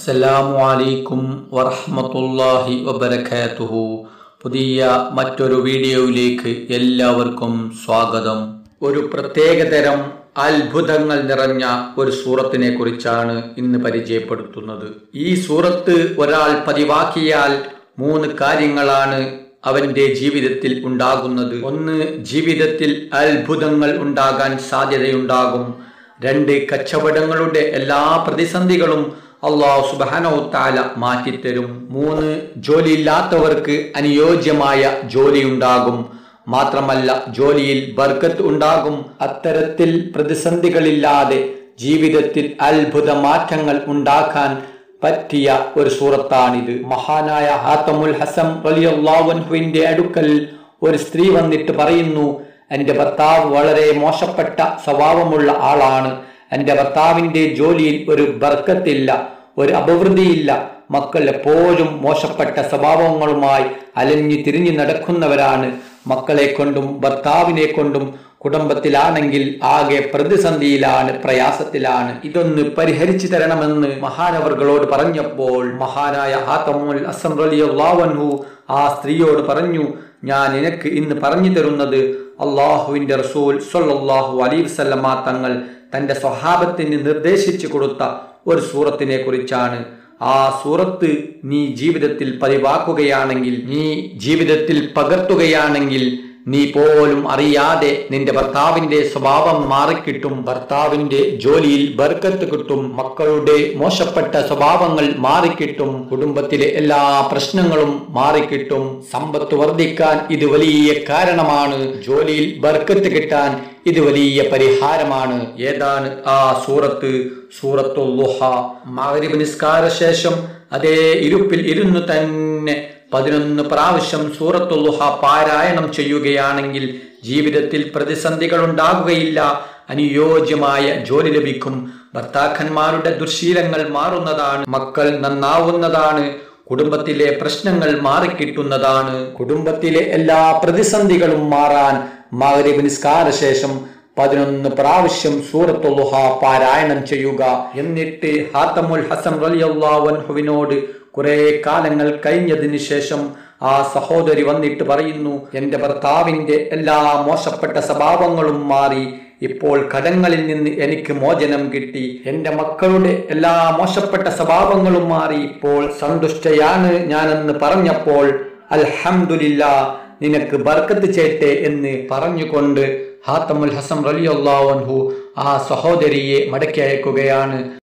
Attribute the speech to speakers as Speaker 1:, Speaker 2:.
Speaker 1: അസ്സലാമു അലൈക്കും വറഹ്മത്തുള്ളാഹി വബറകാതുഹു പുതിയ മറ്റൊരു വീഡിയോയിലേക്ക് എല്ലാവർക്കും സ്വാഗതം ഒരു പ്രത്യേകതരം അത്ഭുതങ്ങൾ നിറഞ്ഞ ഒരു സൂറത്തിനെ കുറിച്ചാണ് ഇന്ന് പരിചയപ്പെടുത്തുന്നത് ഈ സൂറത്ത് ഒരാൾ പതിവാക്കിയാൽ മൂന്ന് കാര്യങ്ങളാണ് അവന്റെ ജീവിതത്തിൽ ഉണ്ടാകുന്നത് ഒന്ന് ജീവിതത്തിൽ അത്ഭുതങ്ങൾ ഉണ്ടാകാൻ സാധ്യതയുണ്ടാകും രണ്ട് കച്ചവടങ്ങളുടെ എല്ലാ പ്രതിസന്ധികളും അള്ളാഹു സുബാനോത്താല മാറ്റിത്തരും മൂന്ന് ജോലിയില്ലാത്തവർക്ക് അനുയോജ്യമായ ജോലിയുണ്ടാകും മാത്രമല്ല ജോലിയിൽ ബർക്കത്ത് ഉണ്ടാകും അത്തരത്തിൽ പ്രതിസന്ധികളില്ലാതെ ജീവിതത്തിൽ അത്ഭുത മാറ്റങ്ങൾ ഉണ്ടാക്കാൻ പറ്റിയ ഒരു സൂറത്താണിത് മഹാനായ ഹാത്തമുൽ ഹസം വലിയുവിന്റെ അടുക്കൽ ഒരു സ്ത്രീ വന്നിട്ട് പറയുന്നു എൻ്റെ ഭർത്താവ് വളരെ മോശപ്പെട്ട സ്വഭാവമുള്ള ആളാണ് എൻ്റെ ഭർത്താവിൻ്റെ ജോലിയിൽ ഒരു ബർക്കത്തില്ല ഒരു അഭിവൃദ്ധിയില്ല മക്കൾ എപ്പോഴും മോശപ്പെട്ട സ്വഭാവങ്ങളുമായി അലഞ്ഞു തിരിഞ്ഞു നടക്കുന്നവരാണ് മക്കളെ കൊണ്ടും ഭർത്താവിനെ കൊണ്ടും കുടുംബത്തിലാണെങ്കിൽ ആകെ പ്രതിസന്ധിയിലാണ് പ്രയാസത്തിലാണ് ഇതൊന്ന് പരിഹരിച്ചു തരണമെന്ന് മഹാനവർകളോട് പറഞ്ഞപ്പോൾ മഹാനായ ഹാത്തമുൽ അസം റലിയല്ലാവൻഹു ആ സ്ത്രീയോട് പറഞ്ഞു ഞാൻ നിനക്ക് ഇന്ന് പറഞ്ഞു തരുന്നത് അള്ളാഹുവിന്റെ റസൂൽ സൊല്ലാഹു അലൈവല്ലമ തങ്ങൾ തന്റെ സ്വഭാവത്തിന് നിർദ്ദേശിച്ചു കൊടുത്ത ഒരു സൂറത്തിനെ കുറിച്ചാണ് ആ സൂറത്ത് നീ ജീവിതത്തിൽ പതിവാക്കുകയാണെങ്കിൽ നീ ജീവിതത്തിൽ പകർത്തുകയാണെങ്കിൽ നീ പോലും അറിയാതെ നിന്റെ ഭർത്താവിന്റെ സ്വഭാവം മാറിക്കിട്ടും ഭർത്താവിന്റെ ജോലിയിൽ ബർക്കത്ത് കിട്ടും മക്കളുടെ മോശപ്പെട്ട സ്വഭാവങ്ങൾ മാറിക്കിട്ടും കുടുംബത്തിലെ എല്ലാ പ്രശ്നങ്ങളും മാറിക്കിട്ടും സമ്പത്ത് വർദ്ധിക്കാൻ ഇത് വലിയ കാരണമാണ് ജോലിയിൽ ബർക്കത്ത് കിട്ടാൻ ഇത് വലിയ പരിഹാരമാണ് ഏതാണ് ആ സൂറത്ത് സൂറത്തുല്ലുഹ മഗ്രിബ് നിസ്കാര ശേഷം അതേ ഇരുപ്പിൽ ഇരുന്ന് തന്നെ പതിനൊന്ന് പ്രാവശ്യം സൂറത്തുല്ലുഹ പാരായണം ചെയ്യുകയാണെങ്കിൽ ജീവിതത്തിൽ പ്രതിസന്ധികൾ ഉണ്ടാകുകയില്ല അനുയോജ്യമായ ജോലി ലഭിക്കും ഭർത്താക്കന്മാരുടെ ദുർശീലങ്ങൾ മാറുന്നതാണ് മക്കൾ നന്നാവുന്നതാണ് കുടുംബത്തിലെ പ്രശ്നങ്ങൾ മാറിക്കിട്ടുന്നതാണ് കുടുംബത്തിലെ എല്ലാ പ്രതിസന്ധികളും മാറാൻ മഗ്രിബ് നിസ്കാര ശേഷം പതിനൊന്ന് പ്രാവശ്യം സൂറത്തുല്ലുഹ പാരായണം ചെയ്യുക എന്നിട്ട് ഹാത്തമുൽ ഹസൻ റലിയല്ലാവൻഹുവിനോട് കുറെ കാലങ്ങൾ കഴിഞ്ഞതിന് ശേഷം ആ സഹോദരി വന്നിട്ട് പറയുന്നു എൻ്റെ ഭർത്താവിൻ്റെ എല്ലാ മോശപ്പെട്ട സ്വഭാവങ്ങളും മാറി ഇപ്പോൾ കടങ്ങളിൽ നിന്ന് എനിക്ക് മോചനം കിട്ടി എൻ്റെ മക്കളുടെ എല്ലാ മോശപ്പെട്ട സ്വഭാവങ്ങളും മാറി ഇപ്പോൾ സന്തുഷ്ടയാണ് ഞാനെന്ന് പറഞ്ഞപ്പോൾ അൽഹംദുലില്ല നിനക്ക് ബർക്കത്ത് ചേട്ടെ എന്ന് പറഞ്ഞുകൊണ്ട് ഹാത്തമുൽ ഹസം റലിയല്ലാവൻഹു ആ സഹോദരിയെ മടക്കി അയക്കുകയാണ്